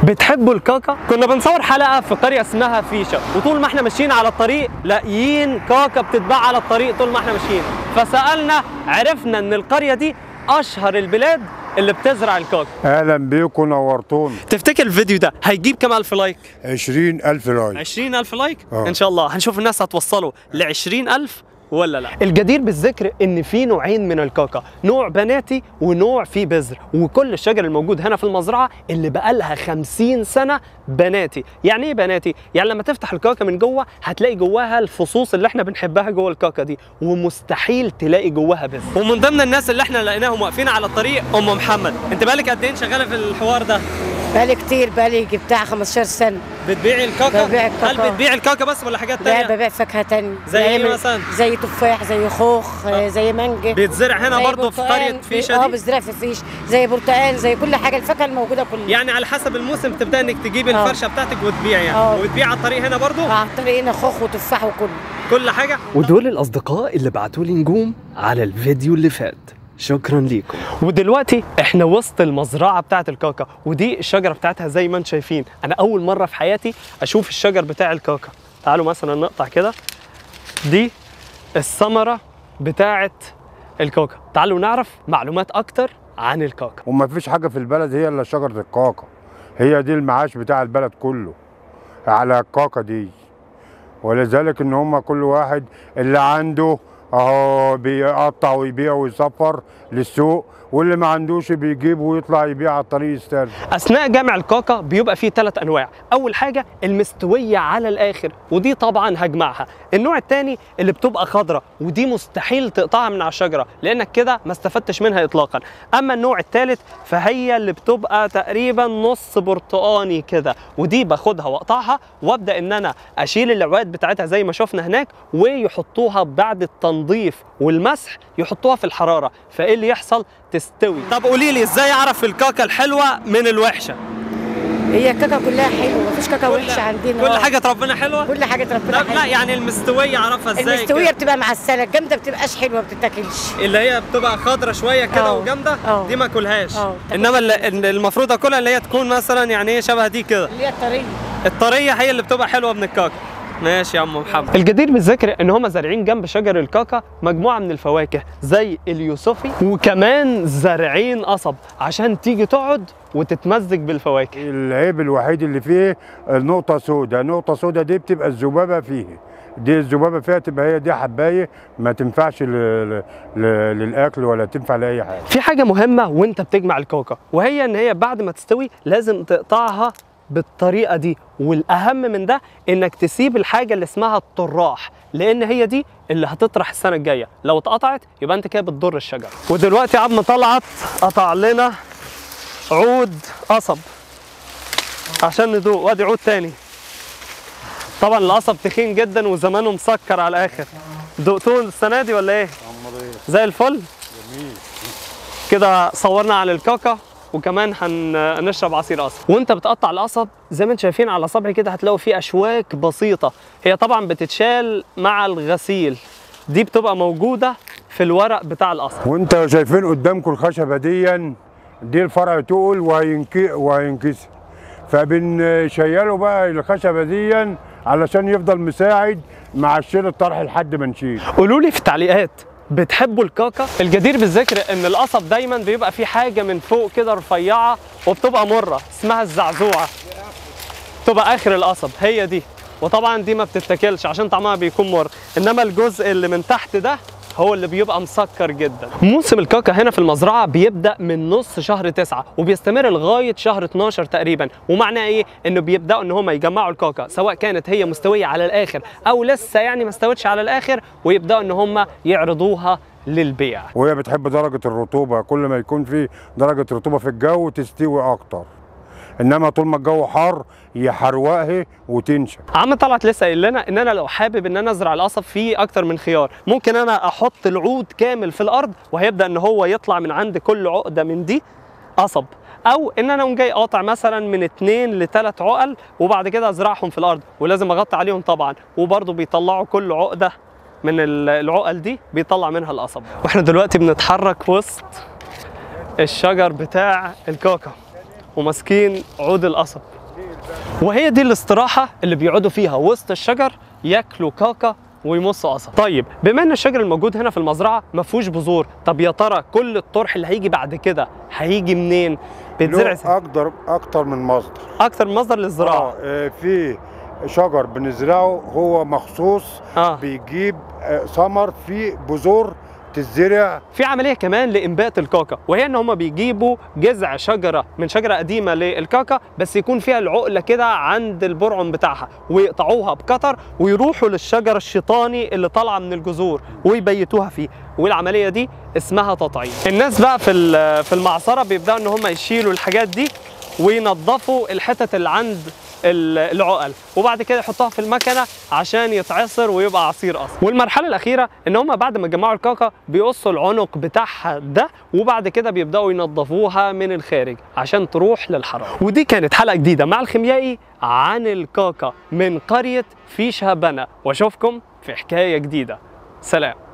بتحبوا الكاكا؟ كنا بنصور حلقة في قرية اسمها فيشة وطول ما احنا ماشيين على الطريق لاقيين كاكا بتتباع على الطريق طول ما احنا ماشيين فسألنا عرفنا ان القرية دي اشهر البلاد اللي بتزرع الكاكا اهلا بيكم نورتونا تفتكر الفيديو ده هيجيب كام الف لايك؟ 20000 لايك 20000 لايك آه. ان شاء الله هنشوف الناس هتوصلوا ل 20000 ولا لا الجدير بالذكر ان في نوعين من الكاكا نوع بناتي ونوع فيه بذر وكل الشجر الموجود هنا في المزرعه اللي بقالها 50 سنه بناتي يعني ايه بناتي يعني لما تفتح الكاكا من جوه هتلاقي جواها الفصوص اللي احنا بنحبها جوه الكاكا دي ومستحيل تلاقي جواها بذر ومن ضمن الناس اللي احنا لقيناهم واقفين على الطريق ام محمد انت بالك قد ايه شغاله في الحوار ده بقالي كتير بقالي يجي بتاع 15 سنه بتبيعي الكاكا ببيع الكاكا. هل بتبيعي الكاكا بس ولا حاجات لا تانية ببيع فاكهه تانية زي إيه بنعمل- مثلا؟ زي تفاح زي خوخ آه. زي مانجا بيتزرع هنا زي برضه في برتقال. قريه فيشه اه دي بزرع في فيش زي برتقال زي كل حاجه الفاكهه الموجوده كلها يعني على حسب الموسم تبدا انك تجيبي آه. الفرشه بتاعتك وتبيع يعني آه. وتبيع على الطريق هنا برضو آه، على الطريق هنا خوخ وتفاح وكله كل حاجه ودول الأصدقاء اللي بعتوا لي نجوم على الفيديو اللي فات شكرا ليكم ودلوقتي احنا وسط المزرعه بتاعه الكاكا ودي الشجره بتاعتها زي ما انتم شايفين انا اول مره في حياتي اشوف الشجر بتاع الكاكا تعالوا مثلا نقطع كده دي الثمره بتاعه الكاكا تعالوا نعرف معلومات اكتر عن الكاكا وما فيش حاجه في البلد هي الا شجره الكاكا هي دي المعاش بتاع البلد كله على الكاكا دي ولذلك ان هم كل واحد اللي عنده اهو بيقطع ويبيع ويسفر للسوق واللي ما عندوش بيجيب ويطلع يبيع على الطريق يسترد اثناء جمع الكاكا بيبقى فيه ثلاث انواع اول حاجه المستويه على الاخر ودي طبعا هجمعها النوع الثاني اللي بتبقى خضراء ودي مستحيل تقطعها من على الشجره لانك كده ما استفدتش منها اطلاقا اما النوع الثالث فهي اللي بتبقى تقريبا نص برتقاني كده ودي باخدها واقطعها وابدا ان انا اشيل العواد بتاعتها زي ما شفنا هناك ويحطوها بعد التنظيف والمسح يحطوها في الحراره فايه اللي يحصل تستوي طب قولي لي ازاي اعرف الكاكا الحلوه من الوحشه هي الكاكا كلها حلوه مفيش كاكا وحشه عندنا كل آه. حاجه ربنا حلوه كل حاجه ربنا لا, لا حلوه يعني المستويه اعرفها ازاي المستويه كده؟ بتبقى معسله الجامده بتبقاش حلوه ما بتتاكلش اللي هي بتبقى خضرة شويه كده آه. وجامده آه. دي ما اكلهاش آه. انما اللي المفروض اكلها اللي هي تكون مثلا يعني ايه شبه دي كده اللي هي الطريه الطريه هي اللي بتبقى حلوه من الكاكا ماشي يا عم محمد الجدير بالذكر ان هم زارعين جنب شجر الكاكا مجموعه من الفواكه زي اليوسفي وكمان زارعين قصب عشان تيجي تقعد وتتمزج بالفواكه العيب الوحيد اللي فيه النقطه سوداء نقطه سوداء دي بتبقى الذبابه فيه دي الذبابه فيها تبقى هي دي حبايه ما تنفعش ل- ل- ل- للاكل ولا تنفع لاي حاجه في حاجة مهمة وانت بتجمع الكاكا وهي ان هي بعد ما تستوي لازم تقطعها بالطريقة دي والأهم من ده انك تسيب الحاجة اللي اسمها الطراح لأن هي دي اللي هتطرح السنة الجاية لو اتقطعت يبقى انت كده بتضر الشجرة ودلوقتي يا عم طلعت قطع لنا عود قصب عشان ندوق وادي عود تاني طبعا القصب تخين جدا وزمانه مسكر على الاخر دقتوه السنه دي ولا ايه؟ زي الفل كده صورنا على الكاكا وكمان هنشرب عصير قصب وانت بتقطع القصب زي ما انتم شايفين على صبعي كده هتلاقوا فيه اشواك بسيطه هي طبعا بتتشال مع الغسيل دي بتبقى موجوده في الورق بتاع القصب وانت شايفين قدامكم الخشبه دي دي الفرع تقل وهينكي وهينكسر فبنشيله بقى الخشبه دي علشان يفضل مساعد مع الشيل الطرح لحد ما نشيل قولوا لي في التعليقات بتحبوا الكاكا الجدير بالذكر ان القصب دايما بيبقى فيه حاجه من فوق كده رفيعه وبتبقى مره اسمها الزعزوعه تبقى اخر القصب هي دي وطبعا دي ما بتتاكلش عشان طعمها بيكون مر انما الجزء اللي من تحت ده هو اللي بيبقى مسكر جدا موسم الكاكا هنا في المزرعه بيبدا من نص شهر تسعة وبيستمر لغايه شهر 12 تقريبا ومعناه ايه انه بيبداوا ان هم يجمعوا الكاكا سواء كانت هي مستويه على الاخر او لسه يعني ما استوتش على الاخر ويبداوا ان هم يعرضوها للبيع وهي بتحب درجه الرطوبه كل ما يكون في درجه رطوبه في الجو تستوي اكتر انما طول ما الجو حار يحروقها وتنشف عم طلعت لسه قايل لنا ان انا لو حابب ان انا ازرع القصب فيه اكتر من خيار ممكن انا احط العود كامل في الارض وهيبدا ان هو يطلع من عند كل عقده من دي قصب او ان انا اقوم جاي قاطع مثلا من اتنين لتلات عقل وبعد كده ازرعهم في الارض ولازم اغطي عليهم طبعا وبرضه بيطلعوا كل عقده من ال- العقل دي بيطلع منها القصب واحنا دلوقتي بنتحرك وسط الشجر بتاع الكاكا وماسكين عود القصب وهي دي الاستراحة اللي بيقعدوا فيها وسط الشجر ياكلوا كاكا ويمصوا قصب طيب بما ان الشجر الموجود هنا في المزرعة ما فيهوش بذور طب يا ترى كل الطرح اللي هيجي بعد كده هيجي منين بيتزرع له ازاي؟ اقدر اكتر من مصدر اكتر من مصدر للزراعة آه في شجر بنزرعه هو مخصوص اه بيجيب آه، ثمر فيه بذور تزرع في عمليه كمان لانبات الكاكا وهي ان هم بيجيبوا جذع شجره من شجره قديمه للكاكا بس يكون فيها العقله كده عند البرعم بتاعها ويقطعوها بقطر ويروحوا للشجر الشيطاني اللي طالعه من الجذور ويبيتوها فيه والعمليه دي اسمها تطعيم الناس بقى في ال- في المعصره بيبداوا ان هم يشيلوا الحاجات دي وينظفوا الحتت اللي عند ال- العقل وبعد كده يحطوها في المكنه عشان يتعصر ويبقى عصير اصلا والمرحله الاخيره ان هم بعد ما يجمعوا الكاكا بيقصوا العنق بتاعها ده وبعد كده بيبداوا ينظفوها من الخارج عشان تروح للحراره ودي كانت حلقه جديده مع الخيميائي عن الكاكا من قريه فيشها بنا واشوفكم في حكايه جديده سلام